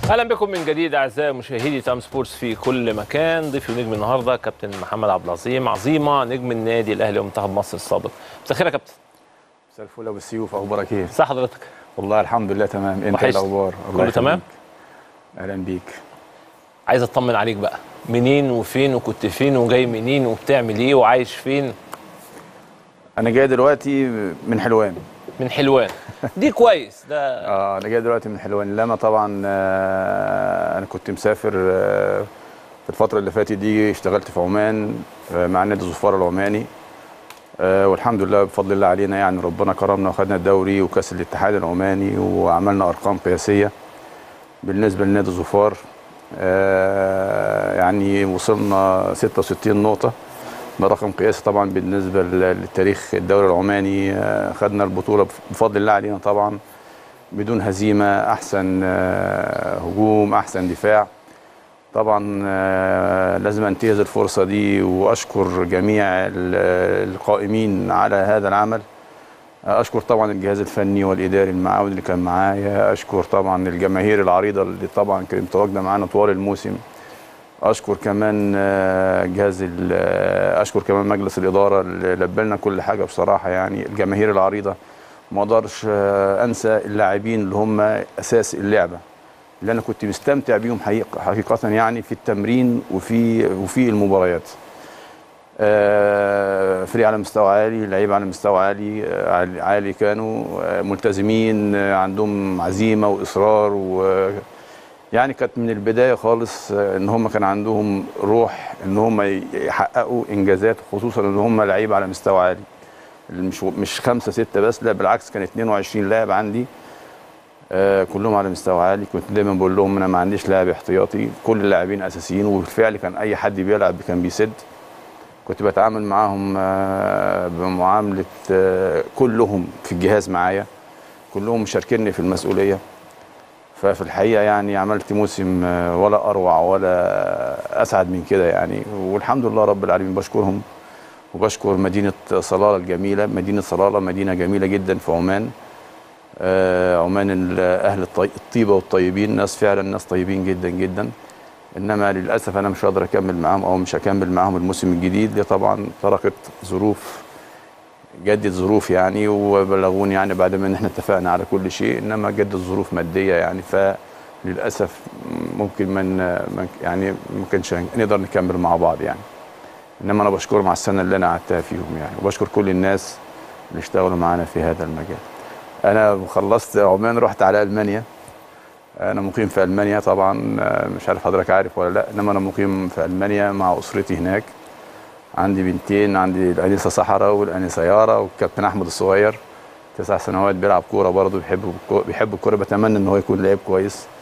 اهلا بكم من جديد اعزائي مشاهدي تام سبورتس في كل مكان ضيفي نجم النهارده كابتن محمد عبد العظيم عظيمه نجم النادي الاهلي ومنتخب مصر السابق مساء الخير يا كابتن مساء الفل ابو السيوف اخبارك ايه؟ ازي حضرتك والله الحمد لله تمام انت وحشت. الاخبار الله كله تمام؟ يخليك. اهلا بيك عايز اطمن عليك بقى منين وفين وكنت فين وجاي منين وبتعمل ايه وعايش فين انا جاي دلوقتي من حلوان من حلوان دي كويس ده اه انا جاي دلوقتي من حلوان لما طبعا آه انا كنت مسافر آه في الفتره اللي فاتت دي اشتغلت في عمان آه مع نادي الظفار العماني آه والحمد لله بفضل الله علينا يعني ربنا كرمنا وخدنا الدوري وكاس الاتحاد العماني وعملنا ارقام قياسيه بالنسبه لنادي الظفار آه يعني وصلنا 66 نقطه ده رقم قياسي طبعا بالنسبه للتاريخ الدوري العماني آه، خدنا البطوله بفضل الله علينا طبعا بدون هزيمه احسن آه، هجوم احسن دفاع طبعا آه، لازم انتهز الفرصه دي واشكر جميع ال- القائمين على هذا العمل اشكر طبعا الجهاز الفني والاداري المعاون اللي كان معايا اشكر طبعا الجماهير العريضه اللي طبعا كانت متواجده معانا طوال الموسم اشكر كمان آه، جهاز ال- آه، اشكر كمان مجلس الاداره اللي لبلنا كل حاجه بصراحه يعني الجماهير العريضه ما اقدرش آه، انسى اللاعبين اللي هم اساس اللعبه اللي انا كنت مستمتع بيهم حقيقه حقيقه يعني في التمرين وفي وفي المباريات آه، فريق على مستوى عالي لعيبه على مستوى عالي آه، عالي- عالي كانوا آه، ملتزمين آه، عندهم عزيمه واصرار و يعني كانت من البدايه خالص آه، ان هم كان عندهم روح ان هم يحققوا انجازات خصوصا ان هم لعيبه على مستوى عالي مش مش خمسه سته بس لا بالعكس كان 22 لاعب عندي آه كلهم على مستوى عالي كنت دايما بقول لهم انا ما عنديش لاعب احتياطي كل اللاعبين اساسيين وبالفعل كان اي حد بيلعب كان بيسد كنت بتعامل معاهم آه بمعامله آه كلهم في الجهاز معايا كلهم مشاركيني في المسؤوليه ففي الحقيقه يعني عملت موسم آه، ولا اروع ولا اسعد من كده يعني والحمد لله رب العالمين بشكرهم وبشكر مدينه صلاله الجميله مدينه صلاله مدينه جميله جدا في عمان آه، عمان ال- اهل الطي- الطيبه والطيبين ناس فعلا ناس طيبين جدا جدا انما للاسف انا مش هقدر اكمل معاهم او مش هكمل معاهم الموسم الجديد دي طبعا طرقت ظروف جدت ظروف يعني وبلغوني يعني بعد ما ان احنا اتفقنا على كل شيء انما جدت ظروف ماديه يعني فللاسف ممكن من من- يعني ما كانش نقدر نكمل مع بعض يعني انما انا بشكرهم على السنه اللي انا قعدتها فيهم يعني وبشكر كل الناس اللي اشتغلوا معانا في هذا المجال انا خلصت عمان رحت على المانيا انا مقيم في المانيا طبعا آه، مش عارف حضرتك عارف ولا لا انما انا مقيم في المانيا مع اسرتي هناك عندي بنتين عندي الانسه سحره والانسه يارا والكابتن احمد الصغير تسع سنوات بيلعب كوره برضه بيحب الكو- بيحب الكوره بتمنى ان هو يكون لعيب كويس